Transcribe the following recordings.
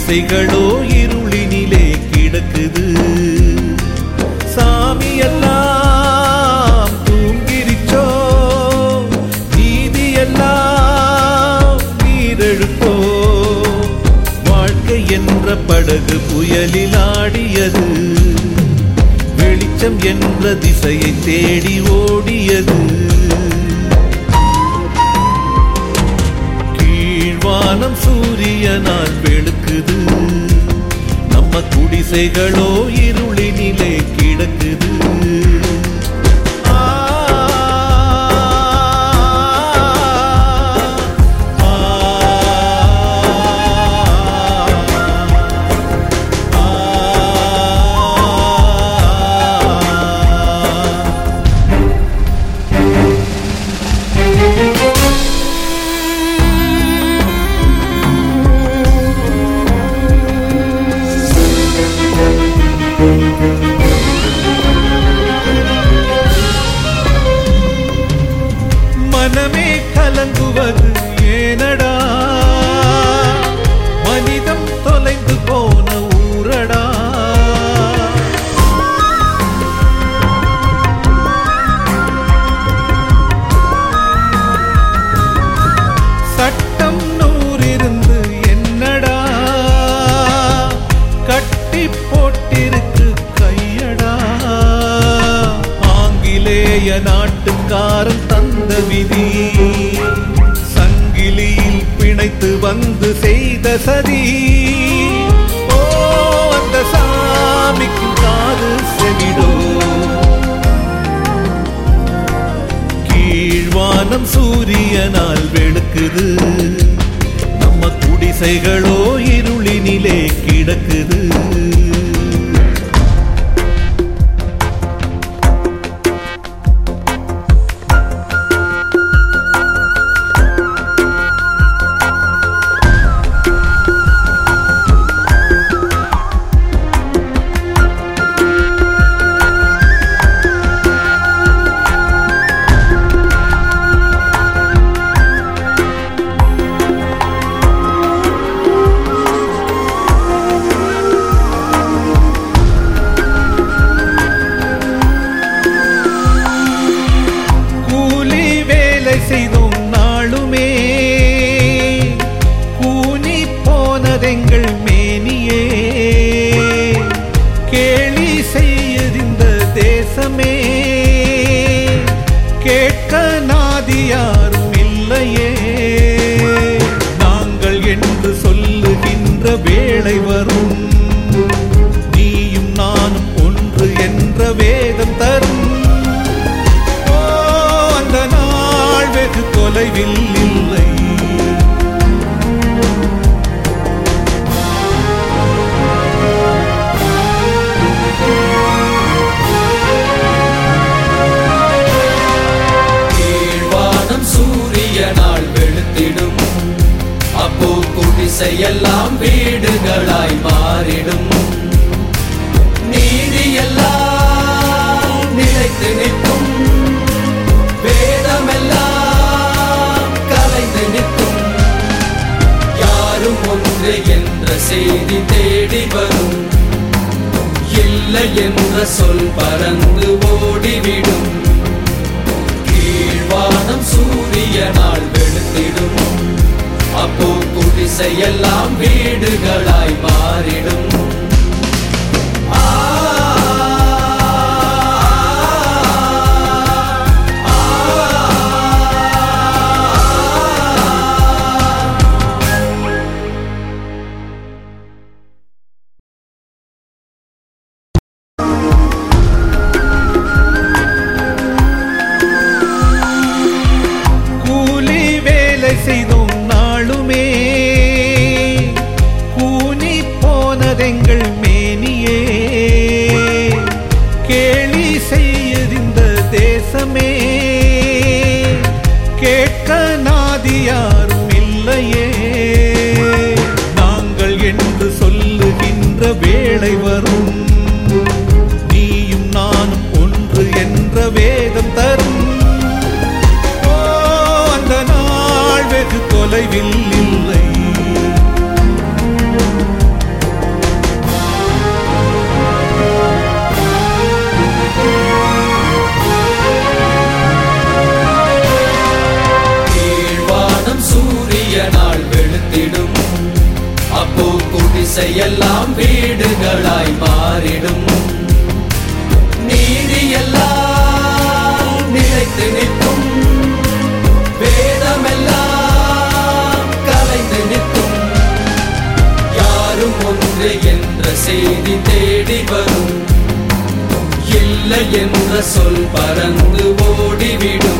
குடிசைகளோ இருளினிலே கிடக்குது சாமி எல்லாம் தூங்கிருச்சோ நீதி எல்லாம் நீரெழுப்போ வாழ்க்கை என்ற படகு புயலில் ஆடியது வெளிச்சம் என்ற திசையை தேடி ஓடியது கீழ்வானம் சூரியனால் வெளுக்குது நம்ம குடிசைகளோ இருளினிலே கிடக்குது ஆ, ஆ, ஆ. மனமே கலங்குவது ஏனடா மனிதம் தொலைந்து போன ஊரடா சட்டம் நூறிருந்து என்னடா கட்டி போட்டிருக்கு கையடா ஆங்கிலேய நாட்டுக்காரன் தந்த விதி சங்கிலியில் பிணைத்து வந்து செய்த சதி ஓ அந்த சாமிக்கு காது செவிடோ கீழ்வானம் சூரியனால் வெளுக்குது நம்ம குடிசைகளோ இருளினிலே கிடக்குது கூலி வேலை செய்தோம் நாளுமே கூனி போனதெங்கள் மேனியே கேலி செய்யறிந்த தேசமே கேட்க நாதி யாரும் இல்லையே நாங்கள் என்று சொல்லுகின்ற வேளை வரும் நீயும் நானும் ஒன்று என்ற வேதம் தரும் ஓ, அந்த நாள் வெகு தொலைவில் இல்லை கீழ்வானம் சூரியனால் வெளுத்திடும் அப்போ குடிசையெல்லாம் வீடுகளாய் மாறிடும் நீதியெல்லாம் நிலைத்து நிற்கும் வேதமெல்லாம் கலைந்து நிற்கும் யாரும் ஒன்று என்ற செய்தி தேடி வரும் இல்லை என்ற சொல் பறந்து ஓடிவிடும் கீழ்வானம் சூரியனால் வெளுத்திடும் அப்போ குடிசையெல்லாம் வீடுகளாய் மாறிடும் ஆ, ஆ, ஆ. கூலி வேலை செய்தோம் நாளுமே கூனி போனதெங்கள் மேனியே கேலி செய்யறிந்த தேசமே கேட்க நாதி யாரும் இல்லையே நாங்கள் என்று சொல்லுகின்ற வேளை வரும் நீயும் நானும் ஒன்று என்ற வேதம் தரும் ஓ, அந்த நாள் வெகு தொலைவில் இல்லை குடிசையெல்லாம் வீடுகளாய் மாறிடும் நீதி எல்லாம் நிலைத்து நிற்கும் வேதமெல்லாம் கலைந்து நிற்கும் யாரும் ஒன்று என்ற செய்தி தேடி வரும் இல்லை என்ற சொல் பறந்து ஓடிவிடும்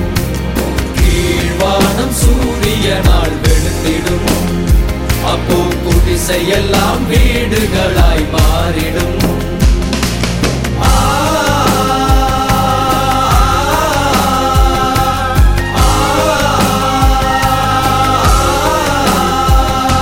கீழ்வானம் சூரியனால் வெளுத்திடும் அப்போ குடிசையெல்லாம் வீடுகளாய் மாறிடும் ஆ, ஆ, ஆ.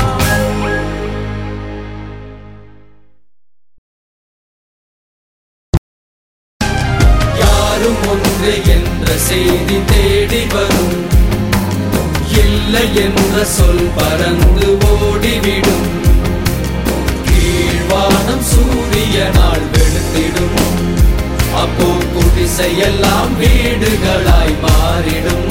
யாரும் ஒன்று என்ற செய்தி தேடி வரும் இல்லை என்ற சொல் பறந்து ஓடிவிடும் கீழ்வானம் சூரியனால் வெளுத்திடும் அப்போ குடிசையெல்லாம் வீடுகளாய் மாறிடும்